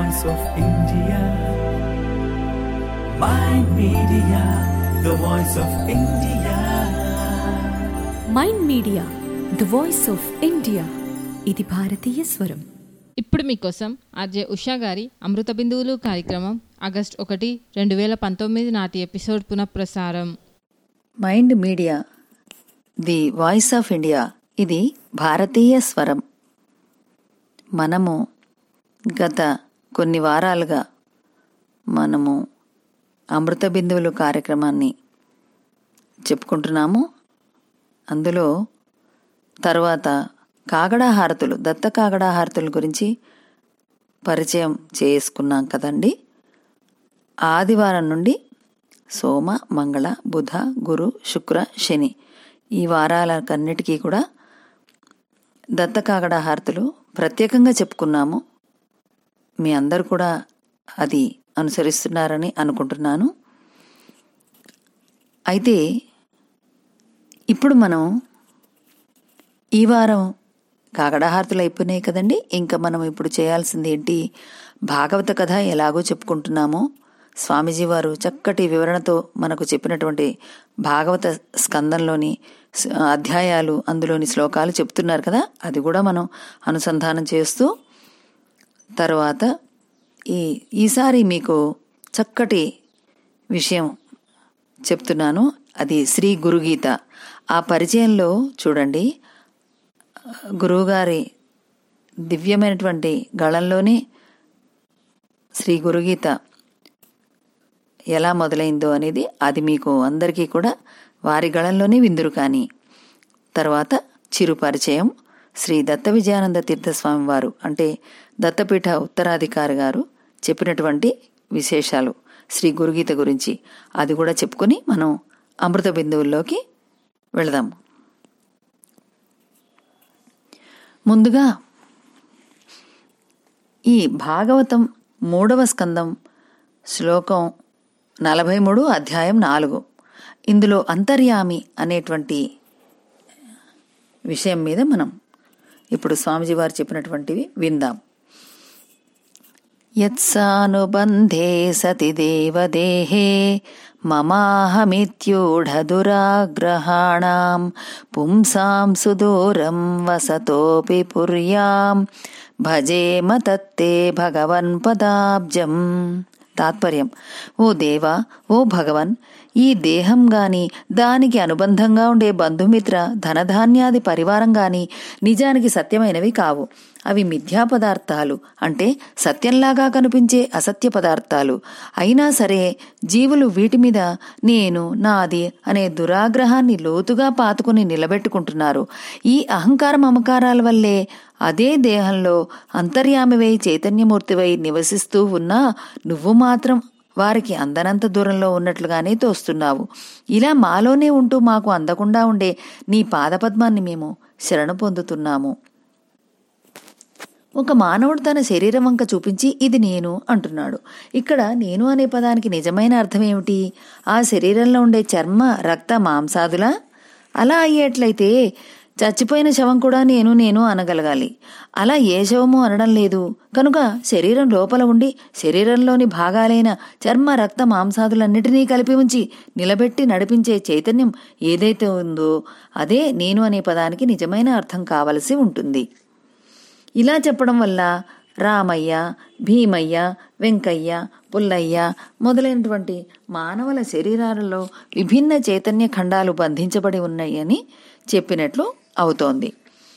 voice of India. Mind Media, the voice of India. Mind media the voice of India ఇది భారతీయ స్వరం ఇప్పుడు మీకోసం ఆర్జే ఉషా గారి అమృత బిందువులు కార్యక్రమం ఆగస్ట్ ఒకటి రెండు వేల పంతొమ్మిది నాటి ఎపిసోడ్ పునఃప్రసారం mind media the voice of India ఇది భారతీయ స్వరం మనము గత కొన్ని వారాలుగా మనము అమృత బిందువులు కార్యక్రమాన్ని చెప్పుకుంటున్నాము అందులో తర్వాత కాగడా హారతులు దత్త కాగడా హారతుల గురించి పరిచయం చేసుకున్నాం కదండి ఆదివారం నుండి సోమ మంగళ బుధ గురు శుక్ర శని ఈ వారాలకన్నిటికీ కూడా దత్త కాగడా హారతులు ప్రత్యేకంగా చెప్పుకున్నాము మీ అందరు కూడా అది అనుసరిస్తున్నారని అనుకుంటున్నాను అయితే ఇప్పుడు మనం ఈ వారం కాకడాహారతులు అయిపోయినాయి కదండి ఇంకా మనం ఇప్పుడు చేయాల్సింది ఏంటి భాగవత కథ ఎలాగో చెప్పుకుంటున్నామో స్వామీజీ వారు చక్కటి వివరణతో మనకు చెప్పినటువంటి భాగవత స్కందంలోని స- అధ్యాయాలు అందులోని శ్లోకాలు చెప్తున్నారు కదా అది కూడా మనం అనుసంధానం చేస్తూ తర్వాత ఈ ఈసారి మీకు చక్కటి విషయం చెప్తున్నాను అది శ్రీ గురుగీత ఆ పరిచయంలో చూడండి గురువుగారి దివ్యమైనటువంటి గళంలోనే శ్రీ గురుగీత ఎలా మొదలైందో అనేది అది మీకు అందరికీ కూడా వారి గళంలోనే విందురు కానీ తర్వాత చిరు పరిచయం శ్రీ దత్త విజయానంద తీర్థస్వామి వారు అంటే దత్తపీఠ ఉత్తరాధికారి గారు చెప్పినటువంటి విశేషాలు శ్రీ గురుగీత గురించి అది కూడా చెప్పుకొని మనం అమృత బిందువుల్లోకి వెళదాం ముందుగా ఈ భాగవతం మూడవ స్కందం శ్లోకం నలభై మూడు అధ్యాయం నాలుగు ఇందులో అంతర్యామి అనేటువంటి విషయం మీద మనం ఇప్పుడు స్వామిజీ వారు చెప్పినటువంటివి విందాం యత్సానుబంధే సతి దేవదేహే మమాహమిత్యూఢదురాగ్రహాణం పుంసాం సుదూరం వసతోపి పుర్యాం భజేమ తత్తే భగవన్ పదాబ్జం తాత్పర్యం ఓ దేవా ఓ భగవన్ ఈ దేహం గాని దానికి అనుబంధంగా ఉండే బంధుమిత్ర ధనధాన్యాది పరివారం గాని నిజానికి సత్యమైనవి కావు అవి మిథ్యా పదార్థాలు అంటే సత్యంలాగా కనిపించే అసత్య పదార్థాలు అయినా సరే జీవులు వీటి మీద నేను నాది అనే దురాగ్రహాన్ని లోతుగా పాతుకుని నిలబెట్టుకుంటున్నారు ఈ అహంకార మమకారాల వల్లే అదే దేహంలో అంతర్యామివై చైతన్యమూర్తివై నివసిస్తూ ఉన్నా నువ్వు మాత్రం వారికి అందనంత దూరంలో ఉన్నట్లుగానే తోస్తున్నావు ఇలా మాలోనే ఉంటూ మాకు అందకుండా ఉండే నీ పాదపద్మాన్ని మేము శరణు పొందుతున్నాము ఒక మానవుడు తన శరీరం వంక చూపించి ఇది నేను అంటున్నాడు ఇక్కడ నేను అనే పదానికి నిజమైన అర్థం ఏమిటి ఆ శరీరంలో ఉండే చర్మ రక్త మాంసాదులా అలా అయ్యేట్లయితే చచ్చిపోయిన శవం కూడా నేను నేను అనగలగాలి అలా ఏ శవము అనడం లేదు కనుక శరీరం లోపల ఉండి శరీరంలోని భాగాలైన చర్మ రక్త మాంసాదులన్నిటినీ కలిపి ఉంచి నిలబెట్టి నడిపించే చైతన్యం ఏదైతే ఉందో అదే నేను అనే పదానికి నిజమైన అర్థం కావలసి ఉంటుంది ఇలా చెప్పడం వల్ల రామయ్య భీమయ్య వెంకయ్య పుల్లయ్య మొదలైనటువంటి మానవుల శరీరాలలో విభిన్న చైతన్య ఖండాలు బంధించబడి ఉన్నాయని చెప్పినట్లు అవుతోంది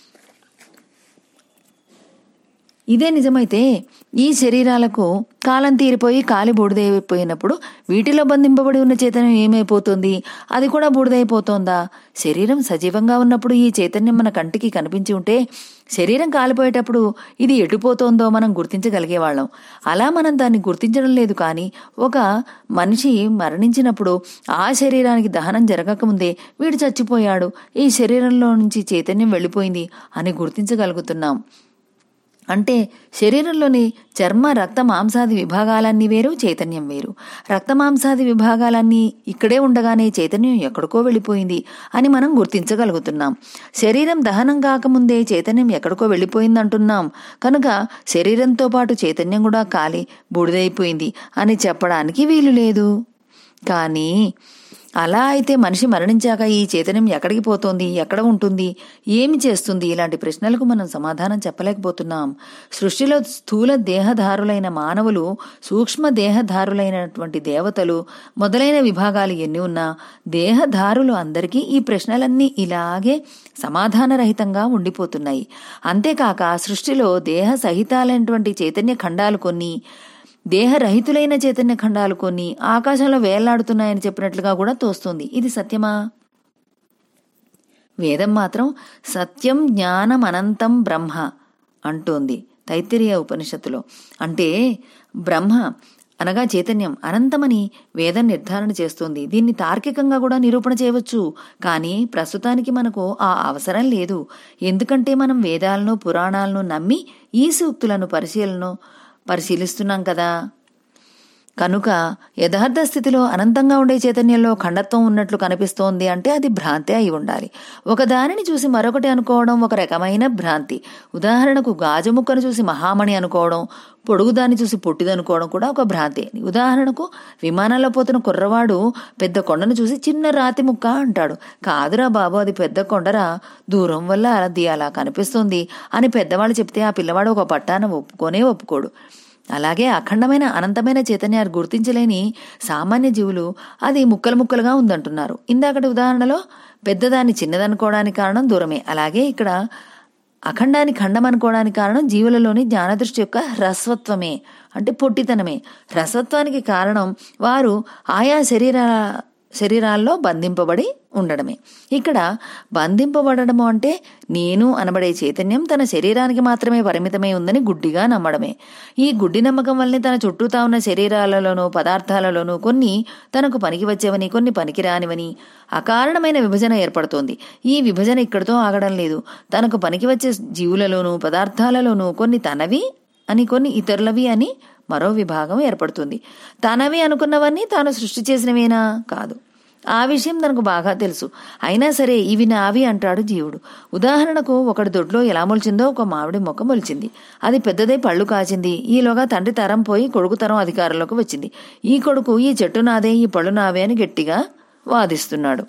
ఇదే నిజమైతే ఈ శరీరాలకు కాలం తీరిపోయి కాలి బూడిదైపోయినప్పుడు వీటిలో బంధింపబడి ఉన్న చైతన్యం ఏమైపోతుంది అది కూడా బూడిదైపోతోందా శరీరం సజీవంగా ఉన్నప్పుడు ఈ చైతన్యం మన కంటికి కనిపించి ఉంటే శరీరం కాలిపోయేటప్పుడు ఇది ఎటుపోతోందో మనం గుర్తించగలిగేవాళ్ళం అలా మనం దాన్ని గుర్తించడం లేదు కానీ ఒక మనిషి మరణించినప్పుడు ఆ శరీరానికి దహనం జరగకముందే వీడు చచ్చిపోయాడు ఈ శరీరంలో నుంచి చైతన్యం వెళ్ళిపోయింది అని గుర్తించగలుగుతున్నాం అంటే శరీరంలోని చర్మ రక్త మాంసాది విభాగాలన్నీ వేరు చైతన్యం వేరు రక్త మాంసాది విభాగాలన్నీ ఇక్కడే ఉండగానే చైతన్యం ఎక్కడికో వెళ్ళిపోయింది అని మనం గుర్తించగలుగుతున్నాం శరీరం దహనం కాకముందే చైతన్యం ఎక్కడికో వెళ్ళిపోయిందంటున్నాం కనుక శరీరంతో పాటు చైతన్యం కూడా కాలి బూడిదైపోయింది అని చెప్పడానికి వీలు లేదు కానీ అలా అయితే మనిషి మరణించాక ఈ చైతన్యం ఎక్కడికి పోతోంది ఎక్కడ ఉంటుంది ఏమి చేస్తుంది ఇలాంటి ప్రశ్నలకు మనం సమాధానం చెప్పలేకపోతున్నాం సృష్టిలో స్థూల దేహధారులైన మానవులు సూక్ష్మ దేహధారులైనటువంటి దేవతలు మొదలైన విభాగాలు ఎన్ని ఉన్నా దేహధారులు అందరికీ ఈ ప్రశ్నలన్నీ ఇలాగే సమాధానరహితంగా ఉండిపోతున్నాయి అంతేకాక సృష్టిలో దేహ సహితాలైనటువంటి చైతన్య ఖండాలు కొన్ని దేహరహితులైన చైతన్య ఖండాలు కొన్ని ఆకాశంలో వేలాడుతున్నాయని చెప్పినట్లుగా కూడా తోస్తుంది ఇది సత్యమా వేదం మాత్రం సత్యం జ్ఞానం అనంతం బ్రహ్మ అంటోంది తైత్తిరీయ ఉపనిషత్తులో అంటే బ్రహ్మ అనగా చైతన్యం అనంతమని వేదం నిర్ధారణ చేస్తుంది దీన్ని తార్కికంగా కూడా నిరూపణ చేయవచ్చు కానీ ప్రస్తుతానికి మనకు ఆ అవసరం లేదు ఎందుకంటే మనం వేదాలను పురాణాలను నమ్మి ఈ సూక్తులను పరిశీలన పరిశీలిస్తున్నాం కదా కనుక యథార్థ స్థితిలో అనంతంగా ఉండే చైతన్యంలో ఖండత్వం ఉన్నట్లు కనిపిస్తోంది అంటే అది భ్రాంతి అయి ఉండాలి ఒక దానిని చూసి మరొకటి అనుకోవడం ఒక రకమైన భ్రాంతి ఉదాహరణకు గాజు ముక్కను చూసి మహామణి అనుకోవడం పొడుగు దాన్ని చూసి పొట్టిదనుకోవడం కూడా ఒక భ్రాంతి ఉదాహరణకు విమానంలో పోతున్న కుర్రవాడు పెద్ద కొండను చూసి చిన్న రాతి ముక్క అంటాడు కాదురా బాబు అది పెద్ద కొండరా దూరం వల్ల అది అలా కనిపిస్తుంది అని పెద్దవాళ్ళు చెప్తే ఆ పిల్లవాడు ఒక పట్టాన ఒప్పుకోనే ఒప్పుకోడు అలాగే అఖండమైన అనంతమైన చైతన్యాన్ని గుర్తించలేని సామాన్య జీవులు అది ముక్కలు ముక్కలుగా ఉందంటున్నారు ఇందాకటి ఉదాహరణలో పెద్దదాన్ని చిన్నదనుకోవడానికి కారణం దూరమే అలాగే ఇక్కడ అఖండాన్ని ఖండం అనుకోవడానికి కారణం జీవులలోని జ్ఞానదృష్టి యొక్క హ్రస్వత్వమే అంటే పొట్టితనమే హ్రస్వత్వానికి కారణం వారు ఆయా శరీర శరీరాల్లో బంధింపబడి ఉండడమే ఇక్కడ బంధింపబడము అంటే నేను అనబడే చైతన్యం తన శరీరానికి మాత్రమే పరిమితమై ఉందని గుడ్డిగా నమ్మడమే ఈ గుడ్డి నమ్మకం వల్లనే తన చుట్టూతా ఉన్న శరీరాలలోనూ పదార్థాలలోనూ కొన్ని తనకు పనికి వచ్చేవని కొన్ని పనికిరానివని అకారణమైన విభజన ఏర్పడుతోంది ఈ విభజన ఇక్కడితో ఆగడం లేదు తనకు పనికి వచ్చే జీవులలోనూ పదార్థాలలోనూ కొన్ని తనవి అని కొన్ని ఇతరులవి అని మరో విభాగం ఏర్పడుతుంది తనవి అనుకున్నవన్నీ తాను సృష్టి చేసినవేనా కాదు ఆ విషయం తనకు బాగా తెలుసు అయినా సరే ఇవి నావి అంటాడు జీవుడు ఉదాహరణకు ఒకటి దొడ్లో ఎలా మొలిచిందో ఒక మామిడి మొక్క మొలిచింది అది పెద్దదై పళ్ళు కాచింది ఈలోగా తండ్రి తరం పోయి కొడుకు తరం అధికారంలోకి వచ్చింది ఈ కొడుకు ఈ చెట్టు నాదే ఈ పళ్ళు నావే అని గట్టిగా వాదిస్తున్నాడు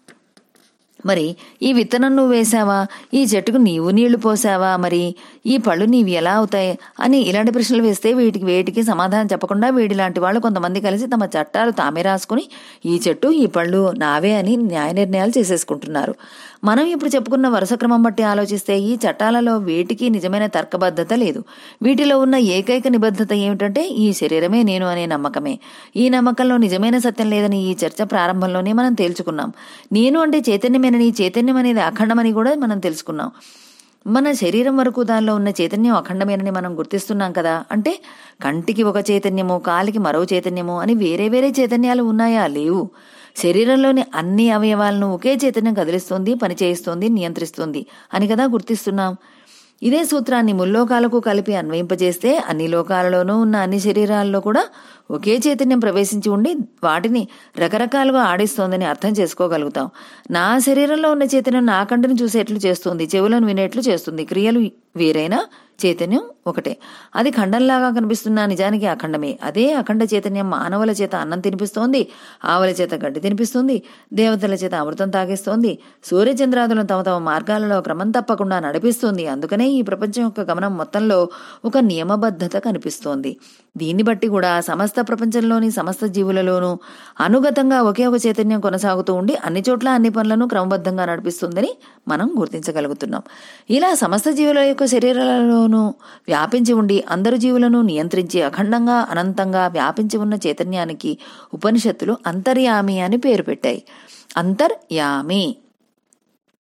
మరి ఈ విత్తనం నువ్వు వేశావా ఈ చెట్టుకు నీవు నీళ్లు పోసావా మరి ఈ పళ్ళు నీవి ఎలా అవుతాయి అని ఇలాంటి ప్రశ్నలు వేస్తే వీటికి వేటికి సమాధానం చెప్పకుండా వీడి లాంటి వాళ్ళు కొంతమంది కలిసి తమ చట్టాలు తామే రాసుకుని ఈ చెట్టు ఈ పళ్ళు నావే అని న్యాయ నిర్ణయాలు చేసేసుకుంటున్నారు మనం ఇప్పుడు చెప్పుకున్న వరుస క్రమం బట్టి ఆలోచిస్తే ఈ చట్టాలలో వేటికి నిజమైన తర్కబద్ధత లేదు వీటిలో ఉన్న ఏకైక నిబద్ధత ఏమిటంటే ఈ శరీరమే నేను అనే నమ్మకమే ఈ నమ్మకంలో నిజమైన సత్యం లేదని ఈ చర్చ ప్రారంభంలోనే మనం తేల్చుకున్నాం నేను అంటే చైతన్యమేనని చైతన్యం అనేది అఖండమని కూడా మనం తెలుసుకున్నాం మన శరీరం వరకు దానిలో ఉన్న చైతన్యం అఖండమేనని మనం గుర్తిస్తున్నాం కదా అంటే కంటికి ఒక చైతన్యము కాలికి మరో చైతన్యము అని వేరే వేరే చైతన్యాలు ఉన్నాయా లేవు శరీరంలోని అన్ని అవయవాలను ఒకే చైతన్యం కదిలిస్తుంది పనిచేయిస్తుంది నియంత్రిస్తుంది అని కదా గుర్తిస్తున్నాం ఇదే సూత్రాన్ని ముల్లోకాలకు కలిపి అన్వయింపజేస్తే అన్ని లోకాలలోనూ ఉన్న అన్ని శరీరాల్లో కూడా ఒకే చైతన్యం ప్రవేశించి ఉండి వాటిని రకరకాలుగా ఆడిస్తోందని అర్థం చేసుకోగలుగుతాం నా శరీరంలో ఉన్న చైతన్యం నా కంటిని చూసేట్లు చేస్తుంది చెవులను వినేట్లు చేస్తుంది క్రియలు వేరైనా చైతన్యం ఒకటే అది ఖండంలాగా కనిపిస్తున్న నిజానికి అఖండమే అదే అఖండ చైతన్యం మానవుల చేత అన్నం తినిపిస్తోంది ఆవుల చేత గడ్డి తినిపిస్తుంది దేవతల చేత అమృతం తాగిస్తోంది సూర్యచంద్రాదులను తమ తమ మార్గాలలో క్రమం తప్పకుండా నడిపిస్తుంది అందుకనే ఈ ప్రపంచం యొక్క గమనం మొత్తంలో ఒక నియమబద్ధత కనిపిస్తోంది దీన్ని బట్టి కూడా సమస్త ప్రపంచంలోని సమస్త జీవులలోనూ అనుగతంగా ఒకే ఒక చైతన్యం కొనసాగుతూ ఉండి అన్ని చోట్ల అన్ని పనులను క్రమబద్ధంగా నడిపిస్తుందని మనం గుర్తించగలుగుతున్నాం ఇలా సమస్త జీవుల యొక్క శరీరాలలోనూ వ్యాపించి ఉండి అందరు జీవులను నియంత్రించి అఖండంగా అనంతంగా వ్యాపించి ఉన్న చైతన్యానికి ఉపనిషత్తులు అంతర్యామి అని పేరు పెట్టాయి అంతర్యామి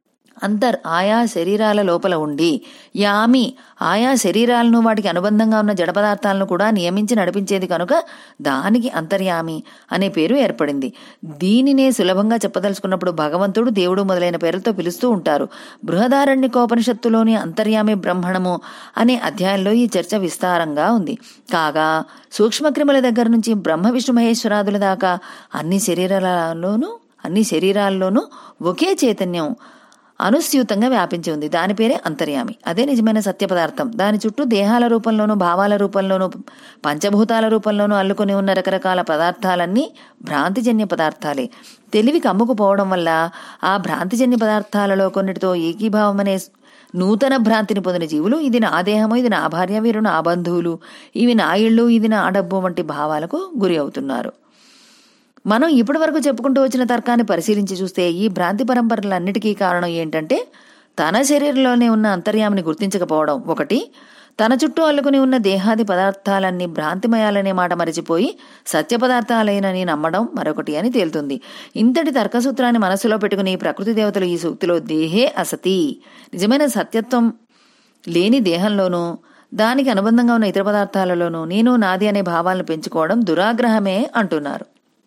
అంతర్ ఆయా శరీరాల లోపల ఉండి యామి ఆయా శరీరాలను వాటికి అనుబంధంగా ఉన్న జడ పదార్థాలను కూడా నియమించి నడిపించేది కనుక దానికి అంతర్యామి అనే పేరు ఏర్పడింది దీనినే సులభంగా చెప్పదలుచుకున్నప్పుడు భగవంతుడు దేవుడు మొదలైన పేర్లతో పిలుస్తూ ఉంటారు బృహదారణ్యకోపనిషత్తులోని అంతర్యామి బ్రహ్మణము అనే అధ్యాయంలో ఈ చర్చ విస్తారంగా ఉంది కాగా సూక్ష్మక్రిముల దగ్గర నుంచి బ్రహ్మ విష్ణు మహేశ్వరాదుల దాకా అన్ని శరీరాలలోనూ అన్ని శరీరాల్లోనూ ఒకే చైతన్యం అనుస్యూతంగా వ్యాపించి ఉంది దాని పేరే అంతర్యామి అదే నిజమైన సత్య పదార్థం దాని చుట్టూ దేహాల రూపంలోనూ భావాల రూపంలోనూ పంచభూతాల రూపంలోనూ అల్లుకొని ఉన్న రకరకాల పదార్థాలన్నీ భ్రాంతిజన్య పదార్థాలే తెలివికి అమ్ముకుపోవడం వల్ల ఆ భ్రాంతిజన్య పదార్థాలలో కొన్నిటితో ఏకీభావం అనే నూతన భ్రాంతిని పొందిన జీవులు ఇది నా దేహము ఇది నా భార్య వీరు నా బంధువులు ఇవి నా ఇళ్ళు ఇది నా డబ్బు వంటి భావాలకు గురి అవుతున్నారు మనం ఇప్పటి వరకు చెప్పుకుంటూ వచ్చిన తర్కాన్ని పరిశీలించి చూస్తే ఈ భ్రాంతి పరంపరలన్నిటికీ కారణం ఏంటంటే తన శరీరంలోనే ఉన్న అంతర్యామిని గుర్తించకపోవడం ఒకటి తన చుట్టూ అల్లుకుని ఉన్న దేహాది పదార్థాలన్నీ భ్రాంతిమయాలనే మాట మరిచిపోయి సత్య పదార్థాలైనని నమ్మడం మరొకటి అని తేలుతుంది ఇంతటి తర్కసూత్రాన్ని మనసులో పెట్టుకుని ప్రకృతి దేవతలు ఈ సూక్తిలో దేహే అసతి నిజమైన సత్యత్వం లేని దేహంలోనూ దానికి అనుబంధంగా ఉన్న ఇతర పదార్థాలలోనూ నేను నాది అనే భావాలను పెంచుకోవడం దురాగ్రహమే అంటున్నారు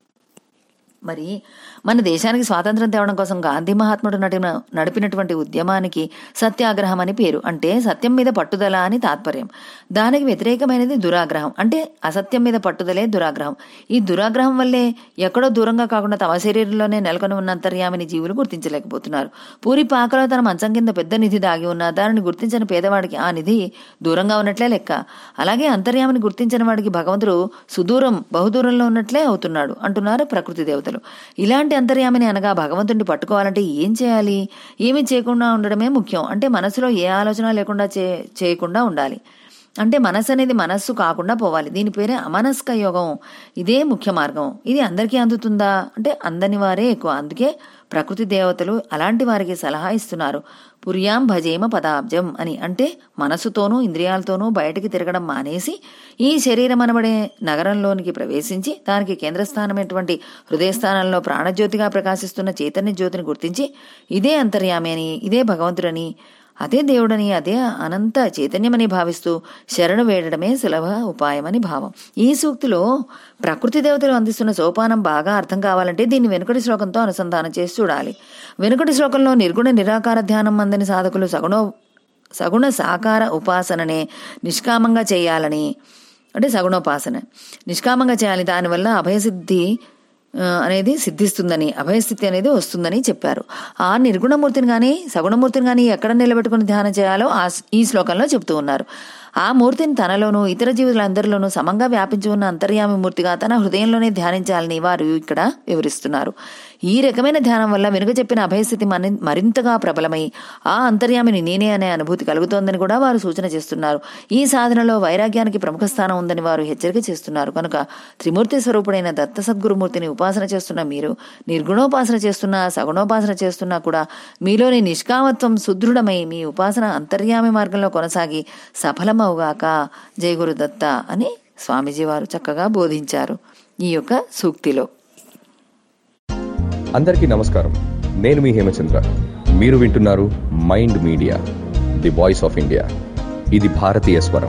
మరి మన దేశానికి స్వాతంత్రం తేవడం కోసం గాంధీ మహాత్ముడు నటిన నడిపినటువంటి ఉద్యమానికి సత్యాగ్రహం అని పేరు అంటే సత్యం మీద పట్టుదల అని తాత్పర్యం దానికి వ్యతిరేకమైనది దురాగ్రహం అంటే అసత్యం మీద పట్టుదలే దురాగ్రహం ఈ దురాగ్రహం వల్లే ఎక్కడో దూరంగా కాకుండా తమ శరీరంలోనే నెలకొని ఉన్న అంతర్యామిని జీవులు గుర్తించలేకపోతున్నారు పూరి పాకలో తన మంచం కింద పెద్ద నిధి దాగి ఉన్న దానిని గుర్తించని పేదవాడికి ఆ నిధి దూరంగా ఉన్నట్లే లెక్క అలాగే అంతర్యామిని గుర్తించని వాడికి భగవంతుడు సుదూరం బహుదూరంలో ఉన్నట్లే అవుతున్నాడు అంటున్నారు ప్రకృతి దేవతలు ఇలాంటి అంతర్యామిని అనగా భగవంతుడిని పట్టుకోవాలంటే ఏం చేయాలి ఏమీ చేయకుండా ఉండడమే ముఖ్యం అంటే మనసులో ఏ ఆలోచన లేకుండా చే చేయకుండా ఉండాలి అంటే మనసు అనేది మనస్సు కాకుండా పోవాలి దీని పేరే అమనస్క యోగం ఇదే ముఖ్య మార్గం ఇది అందరికీ అందుతుందా అంటే అందని వారే ఎక్కువ అందుకే ప్రకృతి దేవతలు అలాంటి వారికి సలహా ఇస్తున్నారు పుర్యాం భజేమ పదాబ్జం అని అంటే మనసుతోనూ ఇంద్రియాలతోనూ బయటికి తిరగడం మానేసి ఈ శరీరం అనబడే నగరంలోనికి ప్రవేశించి దానికి కేంద్రస్థానమైనటువంటి హృదయస్థానంలో ప్రాణజ్యోతిగా ప్రకాశిస్తున్న చైతన్య జ్యోతిని గుర్తించి ఇదే అంతర్యామి అని ఇదే భగవంతుడని అదే దేవుడని అదే అనంత చైతన్యమని భావిస్తూ శరణు వేడడమే సులభ ఉపాయమని భావం ఈ సూక్తిలో ప్రకృతి దేవతలు అందిస్తున్న సోపానం బాగా అర్థం కావాలంటే దీన్ని వెనుకటి శ్లోకంతో అనుసంధానం చేసి చూడాలి వెనుకటి శ్లోకంలో నిర్గుణ నిరాకార ధ్యానం అందని సాధకులు సగుణ సగుణ సాకార ఉపాసననే నిష్కామంగా చేయాలని అంటే సగుణోపాసన నిష్కామంగా చేయాలి దానివల్ల అభయసిద్ధి ఆ, అనేది సిద్ధిస్తుందని అభయస్థితి అనేది వస్తుందని చెప్పారు ఆ నిర్గుణమూర్తిని కానీ సగుణమూర్తిని కానీ ఎక్కడ నిలబెట్టుకుని ధ్యానం చేయాలో ఆ ఈ శ్లోకంలో చెబుతూ ఉన్నారు ఆ మూర్తిని తనలోనూ ఇతర జీవులందరిలోనూ సమంగా వ్యాపించి ఉన్న అంతర్యామి మూర్తిగా తన హృదయంలోనే ధ్యానించాలని వారు ఇక్కడ వివరిస్తున్నారు ఈ రకమైన ధ్యానం వల్ల వెనుక చెప్పిన అభయస్థితి మని- మరింతగా ప్రబలమై ఆ అంతర్యామిని నేనే అనే అనుభూతి కలుగుతోందని కూడా వారు సూచన చేస్తున్నారు ఈ సాధనలో వైరాగ్యానికి ప్రముఖ స్థానం ఉందని వారు హెచ్చరిక చేస్తున్నారు కనుక త్రిమూర్తి స్వరూపుడైన దత్త సద్గురుమూర్తిని ఉపాసన చేస్తున్న మీరు నిర్గుణోపాసన చేస్తున్నా సగుణోపాసన చేస్తున్నా కూడా మీలోని నిష్కామత్వం సుదృఢమై మీ ఉపాసన అంతర్యామి మార్గంలో కొనసాగి సఫలమవుగాక జయ గురు దత్త అని స్వామీజీ వారు చక్కగా బోధించారు ఈ యొక్క సూక్తిలో అందరికీ నమస్కారం నేను మీ హేమచంద్ర మీరు వింటున్నారు mind media the voice of India ఇది భారతీయ స్వరం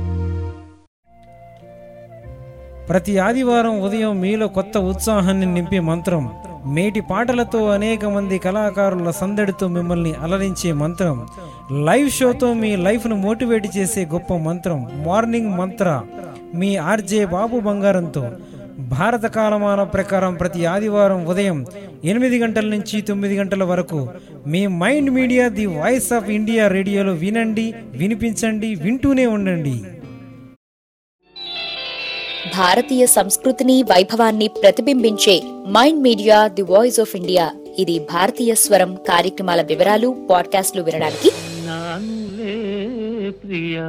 ప్రతి ఆదివారం ఉదయం మీలో కొత్త ఉత్సాహాన్ని నింపే మంత్రం మేటి పాటలతో అనేక మంది కళాకారుల సందడితో మిమ్మల్ని అలరించే మంత్రం లైవ్ షోతో మీ లైఫ్ను మోటివేట్ చేసే గొప్ప మంత్రం మార్నింగ్ మంత్ర మీ ఆర్జే బాబు బంగారంతో భారత కాలమాన ప్రకారం ప్రతి ఆదివారం ఉదయం ఎనిమిది గంటల నుంచి తొమ్మిది గంటల వరకు మీ mind media the voice of India రేడియోలో వినండి వినిపించండి వింటూనే ఉండండి భారతీయ సంస్కృతిని వైభవాన్ని ప్రతిబింబించే mind media the voice of India ఇది భారతీయ స్వరం కార్యక్రమాల వివరాలు పాడ్కాస్ట్లు వినడానికి నానులే ప్రియ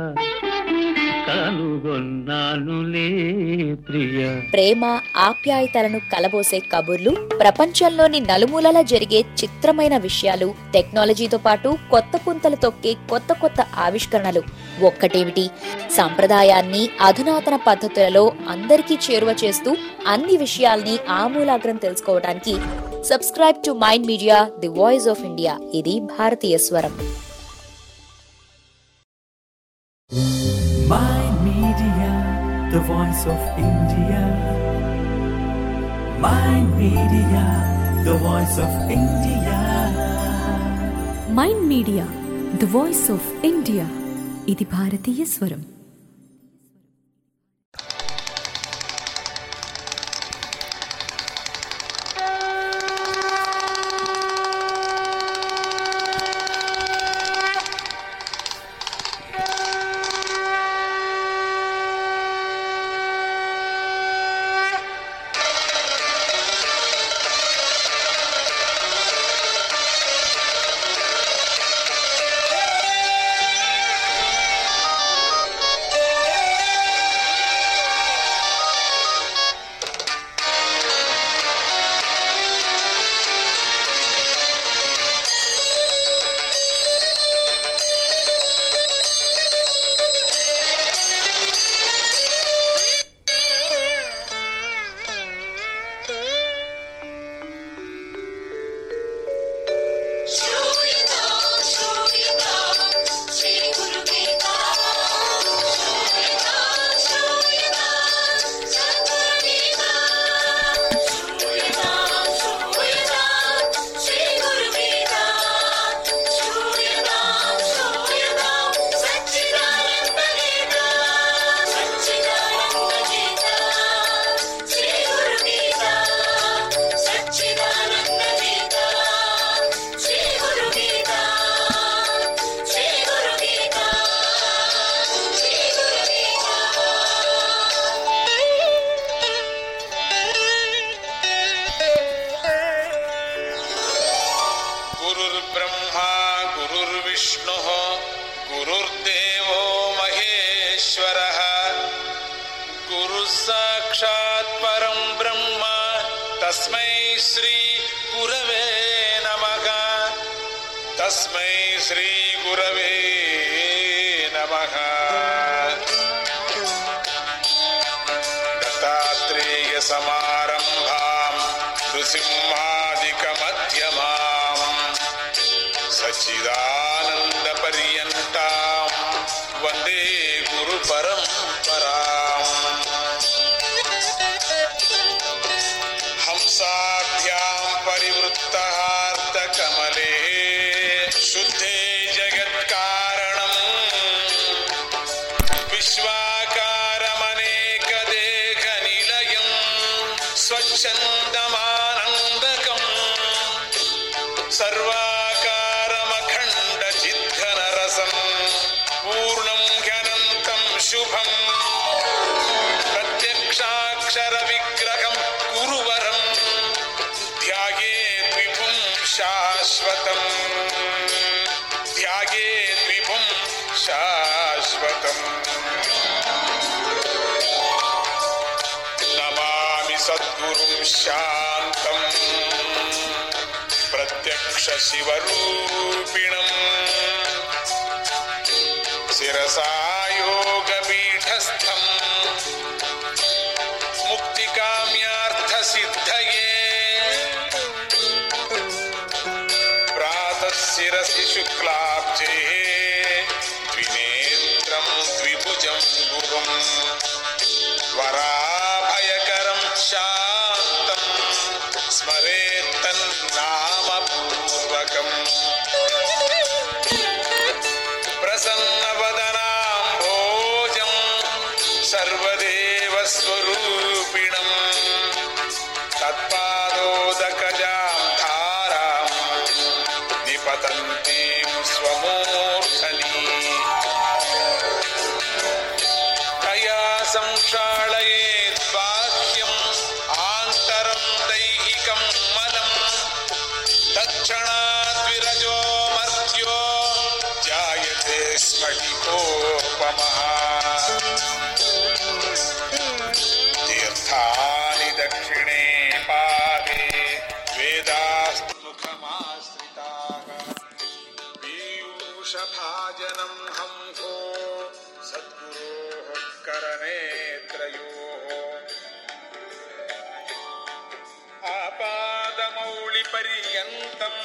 కనుగొన్నానులే ప్రియ ప్రేమ ఆప్యాయతలను కలబోసే కబుర్లు ప్రపంచంలోని నలుమూలలా జరిగే చిత్రమైన విషయాలు టెక్నాలజీతో పాటు కొత్త పుంతలు తొక్కే కొత్త కొత్త ఆవిష్కరణలు ఒక్కటేమిటి సంప్రదాయాన్ని అధునాతన పద్ధతులలో అందరికీ చేరువ చేస్తూ అన్ని విషయాల్ని ఆమూలాగ్రం తెలుసుకోవడానికి subscribe to mind media the voice of India ఇది భారతీయ స్వరం Mind Media, the voice of India. Mind Media, the voice of India. Mind media the voice of India ఇది భారతీయ స్వరం गुरुर्ब्रह्मा गुरुर्विष्णुः गुरुर्देवो महेश्वरः गुरुः साक्षात् परं ब्रह्म तस्मै श्रीगुरवे नमः तस्मै श्रीगुरवे नमः दत्तात्रेयसमारम्भाम् नृसिंहादिकमध्यमाम् सच्चिदानन्दपर्यन्ताम् वन्दे गुरुपरम्पराम् हंसाभ्याम् परिवृत्तहार्दकमले शुद्धे जगत्कारणम् विश्वाकारमनेकदेहनिलयम् स्वच्छन्दमानन्दकम् सर्वाकारमखण्डचिद्धनरसम् पूर्णं ह्यनन्तं शुभम् प्रत्यक्षाक्षरविग्रहं गुरुवरं ध्यायेद्विपुं शाश्वतम् ध्यायेद्विपुं शाश्वतम् नमामि सद्गुरुं शान्तम् प्रत्यक्षशिवरूपिणम् शिरसा योगपीठस्थम् मुक्तिकाम्यार्थसिद्धये प्रातः शिरसि शुक्लाब्जे द्विनेत्रं द्विभुजं गुरुम् वराभयकरं शान्तं स्मरेत्तन्नामपूर्वकम् प्रसन्नवदनां भोजं सर्वदेवस्वरूपिणम् तत्पादोदकजां धारां निपतन्तीं स्वमूर्धनि तया संक्षालयेत् बाह्यम् आन्तरं दैहिकं मलम् तत्क्षणाद्विरजो मर्त्यो जायते स्फटिकोपमः तीर्थानि दक्षिणे पादे वेदास्तुमुखमाश्रिताः पीयूषभाजनं हंहो सद्गुरोः करनेत्रयोः आपादमौळि पर्यन्तम्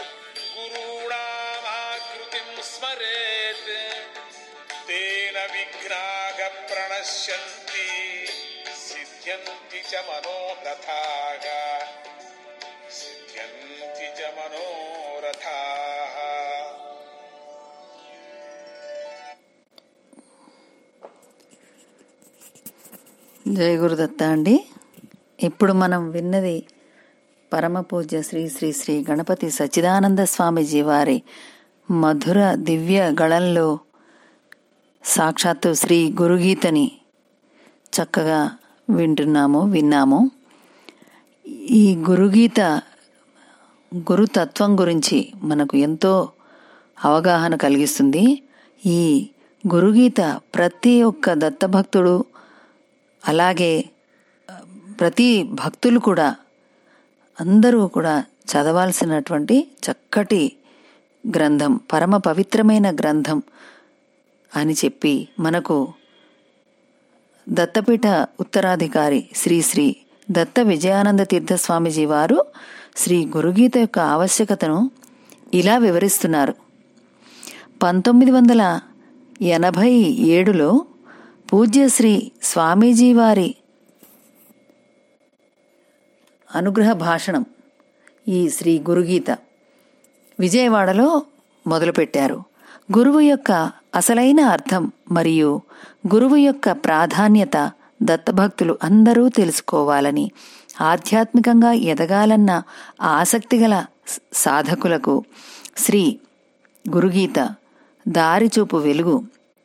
गुरूणामाकृतिं स्मरेत् तेन विघ्नाः प्रणश्यन्ति सिद्ध्यन्ति च मनोरथाः सिद्ध्यन्ति च मनोरथाः జయ గురుదత్త అండి ఇప్పుడు మనం విన్నది పరమ పూజ్య శ్రీ శ్రీ శ్రీ గణపతి సచ్చిదానంద స్వామిజీ వారి మధుర దివ్య గళంలో సాక్షాత్తు శ్రీ గురుగీతని చక్కగా వింటున్నాము విన్నాము ఈ గురుగీత గురుతత్వం గురించి మనకు ఎంతో అవగాహన కలిగిస్తుంది ఈ గురుగీత ప్రతి ఒక్క దత్తభక్తుడు అలాగే ప్రతి భక్తులు కూడా అందరూ కూడా చదవాల్సినటువంటి చక్కటి గ్రంథం పరమ పవిత్రమైన గ్రంథం అని చెప్పి మనకు దత్తపీఠ ఉత్తరాధికారి శ్రీ శ్రీ దత్త విజయానంద తీర్థ స్వామిజీ వారు శ్రీ గురుగీత యొక్క ఆవశ్యకతను ఇలా వివరిస్తున్నారు పంతొమ్మిది వందల ఎనభై ఏడులో పూజ్యశ్రీ స్వామీజీ వారి అనుగ్రహ భాషణం ఈ శ్రీ గురుగీత విజయవాడలో మొదలుపెట్టారు గురువు యొక్క అసలైన అర్థం మరియు గురువు యొక్క ప్రాధాన్యత దత్తభక్తులు అందరూ తెలుసుకోవాలని ఆధ్యాత్మికంగా ఎదగాలన్న ఆసక్తిగల సాధకులకు శ్రీ గురుగీత దారిచూపు వెలుగు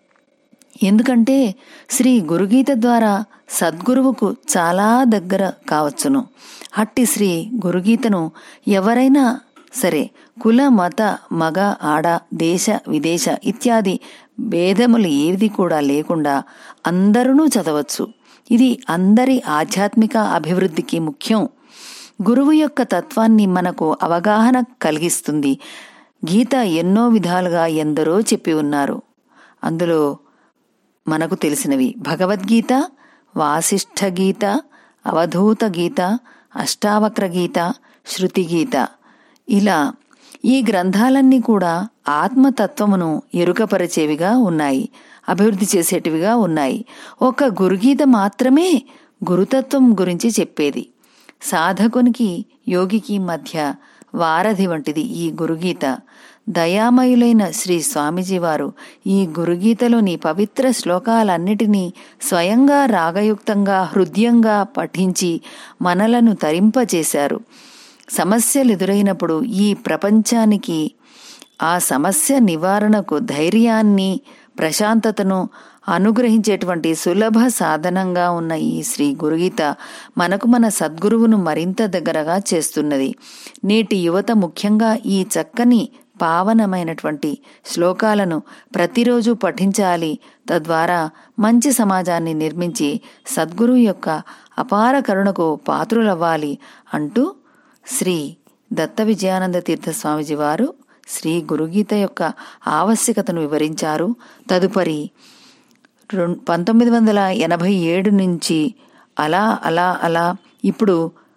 ఎందుకంటే శ్రీ గురుగీత ద్వారా సద్గురువుకు చాలా దగ్గర కావచ్చును అట్టి శ్రీ గురుగీతను ఎవరైనా సరే కుల మత మగ ఆడ దేశ విదేశ ఇత్యాది భేదములు ఏది కూడా లేకుండా అందరూ చదవచ్చు ఇది అందరి ఆధ్యాత్మిక అభివృద్ధికి ముఖ్యం గురువు యొక్క తత్వాన్ని మనకు అవగాహన కలిగిస్తుంది గీత ఎన్నో విధాలుగా ఎందరో చెప్పి ఉన్నారు అందులో మనకు తెలిసినవి భగవద్గీత వాసిష్ఠ గీత అవధూత గీత అష్టావక్ర గీత శృతి గీత ఇలా ఈ గ్రంథాలన్నీ కూడా ఆత్మతత్వమును ఎరుకపరిచేవిగా ఉన్నాయి అభివృద్ధి చేసేటివిగా ఉన్నాయి ఒక గురుగీత మాత్రమే గురుతత్వం గురించి చెప్పేది సాధకునికి యోగికి మధ్య వారధి వంటిది ఈ గురుగీత దయామయులైన శ్రీ స్వామిజీ వారు ఈ గురుగీతలోని పవిత్ర శ్లోకాలన్నిటినీ స్వయంగా రాగయుక్తంగా హృదయంగా పఠించి మనలను తరింపచేశారు సమస్యలు ఎదురైనప్పుడు ఈ ప్రపంచానికి ఆ సమస్య నివారణకు ధైర్యాన్ని ప్రశాంతతను అనుగ్రహించేటువంటి సులభ సాధనంగా ఉన్న ఈ శ్రీ గురుగీత మనకు మన సద్గురువును మరింత దగ్గరగా చేస్తున్నది నేటి యువత ముఖ్యంగా ఈ చక్కని పావనమైనటువంటి శ్లోకాలను ప్రతిరోజు పఠించాలి తద్వారా మంచి సమాజాన్ని నిర్మించి సద్గురు యొక్క అపార కరుణకు పాత్రులవ్వాలి అంటూ శ్రీ దత్త విజయానంద తీర్థ స్వామిజీ వారు శ్రీ గురుగీత యొక్క ఆవశ్యకతను వివరించారు తదుపరి రెం- పంతొమ్మిది వందల ఎనభై ఏడు నుంచి అలా అలా అలా ఇప్పుడు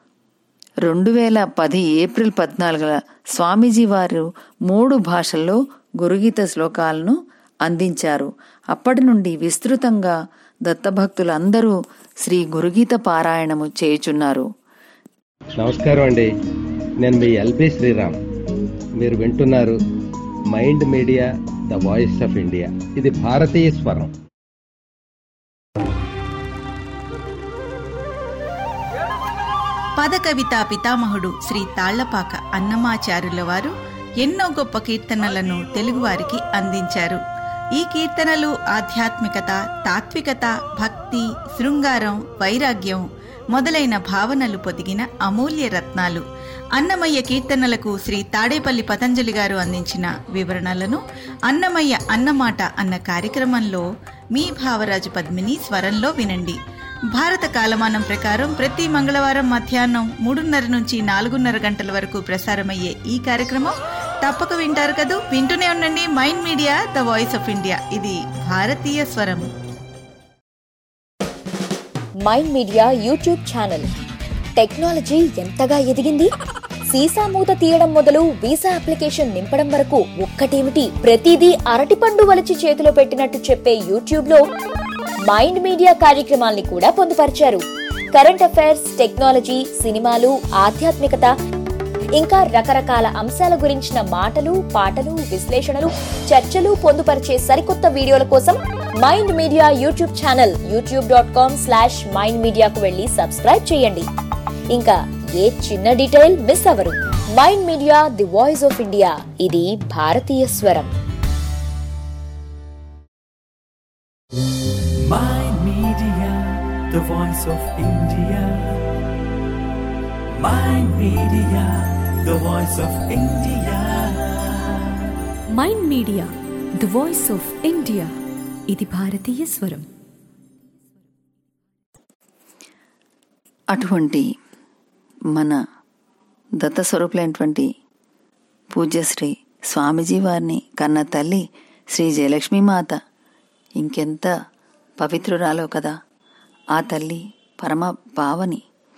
రెండు వేల పది ఏప్రిల్ పద్నాలుగున స్వామీజీ వారు మూడు భాషల్లో గురుగీత శ్లోకాలను అందించారు అప్పటి నుండి విస్తృతంగా దత్తభక్తులందరూ శ్రీ గురుగీత పారాయణము చేయుచున్నారు నమస్కారం అండి నేను మీ ఎల్బి శ్రీరామ్ మీరు వింటున్నారు mind media the voice of India ఇది భారతీయ స్వరం పదకవితా పితామహుడు శ్రీ తాళ్లపాక అన్నమాచారుల వారు ఎన్నో గొప్ప కీర్తనలను తెలుగువారికి అందించారు ఈ కీర్తనలు ఆధ్యాత్మికత తాత్వికత భక్తి శృంగారం వైరాగ్యం మొదలైన భావనలు పొదిగిన అమూల్య రత్నాలు అన్నమయ్య కీర్తనలకు శ్రీ తాడేపల్లి పతంజలి గారు అందించిన వివరణలను అన్నమయ్య అన్నమాట అన్న కార్యక్రమంలో మీ భావరాజు పద్మిని స్వరంలో వినండి భారత కాలమానం ప్రకారం ప్రతి మంగళవారం మధ్యాహ్నం మూడున్నర నుంచి నాలుగున్నర గంటల వరకు ప్రసారమయ్యే ఈ కార్యక్రమం తప్పక వింటారు కదూ వింటూనే ఉండండి mind media the voice of India ఇది భారతీయ స్వరం mind media YouTube channel technology ఎంతగా ఎదిగింది సీసా మూత తీయడం మొదలు వీసా అప్లికేషన్ నింపడం వరకు ఒక్కటేమిటి ప్రతిదీ అరటిపండు వలిచి చేతిలో పెట్టినట్టు చెప్పే యూట్యూబ్ లో మైండ్ మీడియా కార్యక్రమాల్ని కూడా పొందుపరిచారు కరెంట్ అఫైర్స్ టెక్నాలజీ సినిమాలు ఆధ్యాత్మికత ఇంకా రకరకాల అంశాల గురించిన మాటలు పాటలు విశ్లేషణలు చర్చలు పొందుపరిచే సరికొత్త వీడియోల కోసం mind media YouTube channel YouTube dot com slash mind మీడియాకు వెళ్ళి సబ్స్క్రైబ్ చేయండి ఇంకా ఏ చిన్న డీటెయిల్ మిస్ అవరు mind media the voice of India ఇది భారతీయ స్వరం Mind Media, the voice of India. Mind Media, the voice of India. Mind media the voice of India ఇది భారతీయ స్వరం అటువంటి మన దత్తస్వరూపులైనటువంటి పూజ్యశ్రీ స్వామీజీ వారిని కన్న తల్లి శ్రీ జయలక్ష్మీమాత ఇంకెంత పవిత్రురాలో కదా ఆ తల్లి పరమ భావని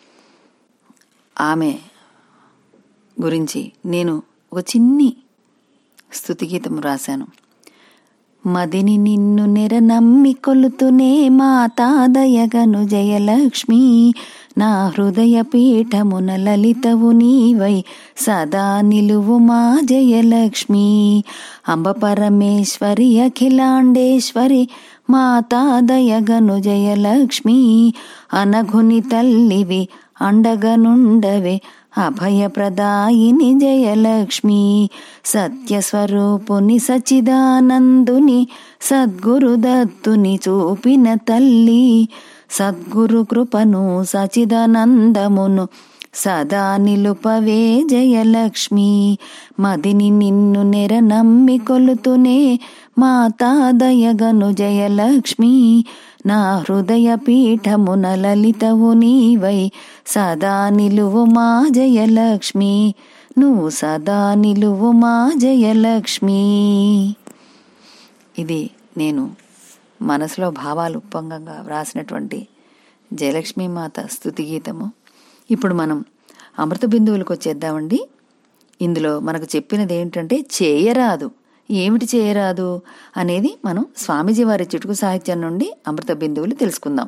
ఆమె గురించి నేను ఒక చిన్ని స్తుతిగీతం రాశాను మదిని నిన్ను నెర నమ్మి కొలుతునే మాతాదయగను జయలక్ష్మి నా హృదయ పీఠమున లలితవు నీవై సదా నిలువు మా జయలక్ష్మి అంబ పరమేశ్వరి అఖిలాండేశ్వరి మాతాదయగను జయలక్ష్మి అనఘుని తల్లివి అండగనుండవే అభయప్రదాయిని జయలక్ష్మి సత్యస్వరూపుని సచిదానందుని సద్గురుదత్తుని చూపిన తల్లి సద్గురు కృపను సచిదానందమును సదా నిలుపవే జయలక్ష్మి మదిని నిన్ను నెర నమ్మి కొలుతునే మాతాదయగను జయలక్ష్మి నా హృదయ పీఠమున లలితవు నీవై సదా నిలువు మా జయలక్ష్మి నువ్వు సదా నిలువు మా జయలక్ష్మి ఇది నేను మనసులో భావాలు ఉప్పంగంగా వ్రాసినటువంటి జయలక్ష్మీ మాత స్తుతి గీతము ఇప్పుడు మనం అమృత బిందువులకు వచ్చేద్దామండి ఇందులో మనకు చెప్పినది ఏంటంటే చేయరాదు ఏమిటి చేయరాదు అనేది మనం స్వామీజీ వారి చిటుకు సాహిత్యం నుండి అమృత బిందువులు తెలుసుకుందాం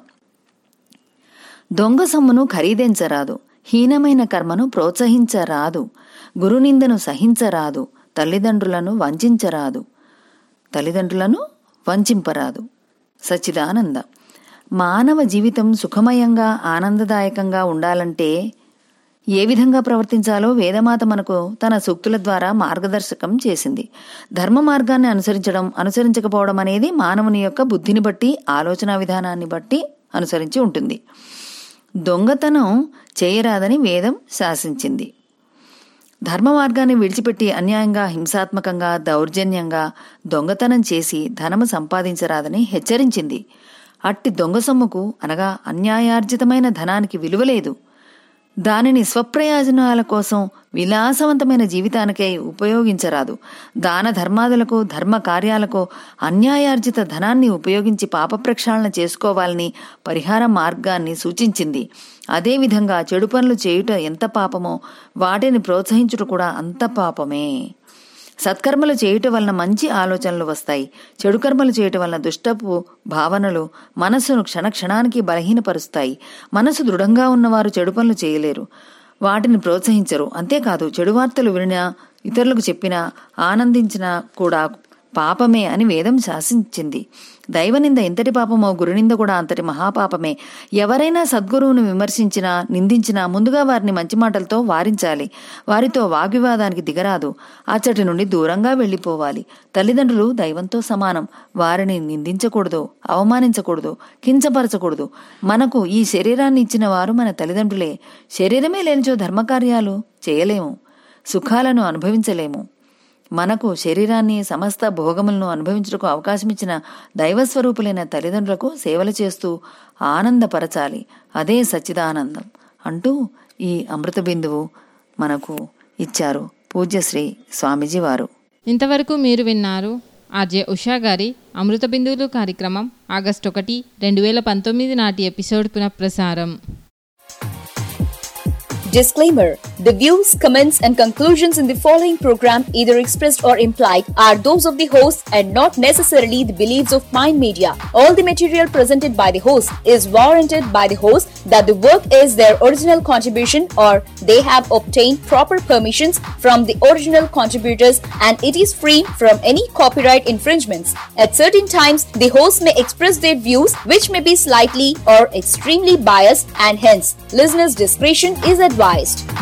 దొంగ సొమ్మును ఖరీదించరాదు హీనమైన కర్మను ప్రోత్సహించరాదు గురునిందను సహించరాదు తల్లిదండ్రులను వంచరాదు తల్లిదండ్రులను వంచింపరాదు సచ్చిదానంద మానవ జీవితం సుఖమయంగా ఆనందదాయకంగా ఉండాలంటే ఏ విధంగా ప్రవర్తించాలో వేదమాత మనకు తన సూక్తుల ద్వారా మార్గదర్శకం చేసింది ధర్మ మార్గాన్ని అనుసరించడం అనుసరించకపోవడం అనేది మానవుని యొక్క బుద్ధిని బట్టి ఆలోచన విధానాన్ని బట్టి అనుసరించి ఉంటుంది దొంగతనం చేయరాదని వేదం శాసించింది ధర్మ మార్గాన్ని విడిచిపెట్టి అన్యాయంగా హింసాత్మకంగా దౌర్జన్యంగా దొంగతనం చేసి ధనము సంపాదించరాదని హెచ్చరించింది అట్టి దొంగ సొమ్ముకు అనగా అన్యాయార్జితమైన ధనానికి విలువలేదు దానిని స్వప్రయోజనాల కోసం విలాసవంతమైన జీవితానికై ఉపయోగించరాదు దాన ధర్మాదులకు ధర్మ కార్యాలకు అన్యాయార్జిత ధనాన్ని ఉపయోగించి పాప ప్రక్షాళన చేసుకోవాలని పరిహార మార్గాన్ని సూచించింది అదేవిధంగా చెడు పనులు చేయుట ఎంత పాపమో వాటిని ప్రోత్సహించుట కూడా అంత పాపమే సత్కర్మలు చేయటం వలన మంచి ఆలోచనలు వస్తాయి చెడు కర్మలు చేయటం వలన దుష్టపు భావనలు మనస్సును క్షణక్షణానికి బలహీనపరుస్తాయి మనసు దృఢంగా ఉన్నవారు చెడు పనులు చేయలేరు వాటిని ప్రోత్సహించరు అంతేకాదు చెడు వార్తలు వినినా ఇతరులకు చెప్పినా ఆనందించినా కూడా పాపమే అని వేదం శాసించింది దైవనింద ఎంతటి పాపమో గురునింద కూడా అంతటి మహాపాపమే ఎవరైనా సద్గురువును విమర్శించినా నిందించినా ముందుగా వారిని మంచి మాటలతో వారించాలి వారితో వాగ్వివాదానికి దిగరాదు అచ్చటి నుండి దూరంగా వెళ్లిపోవాలి తల్లిదండ్రులు దైవంతో సమానం వారిని నిందించకూడదు అవమానించకూడదు కించపరచకూడదు మనకు ఈ శరీరాన్ని ఇచ్చిన వారు మన తల్లిదండ్రులే శరీరమే లేనిచో ధర్మకార్యాలు చేయలేము సుఖాలను అనుభవించలేము మనకు శరీరాన్ని సమస్త భోగములను అనుభవించుటకు అవకాశమిచ్చిన దైవస్వరూపులైన తల్లిదండ్రులకు సేవలు చేస్తూ ఆనందపరచాలి అదే సచ్చిదానందం అంటూ ఈ అమృత బిందువు మనకు ఇచ్చారు పూజ్యశ్రీ స్వామీజీ వారు ఇంతవరకు మీరు విన్నారు ఆర్జే ఉషా గారి అమృత బిందువులు కార్యక్రమం ఆగస్టు ఒకటి రెండు వేల పంతొమ్మిది నాటి ఎపిసోడ్ పునఃప్రసారం Disclaimer The views, comments, and conclusions in the following program, either expressed or implied, are those of the host and not necessarily the beliefs of Mind Media. All the material presented by the host is warranted by the host that the work is their original contribution or they have obtained proper permissions from the original contributors and it is free from any copyright infringements. At certain times, the host may express their views which may be slightly or extremely biased and hence listeners' discretion is advised.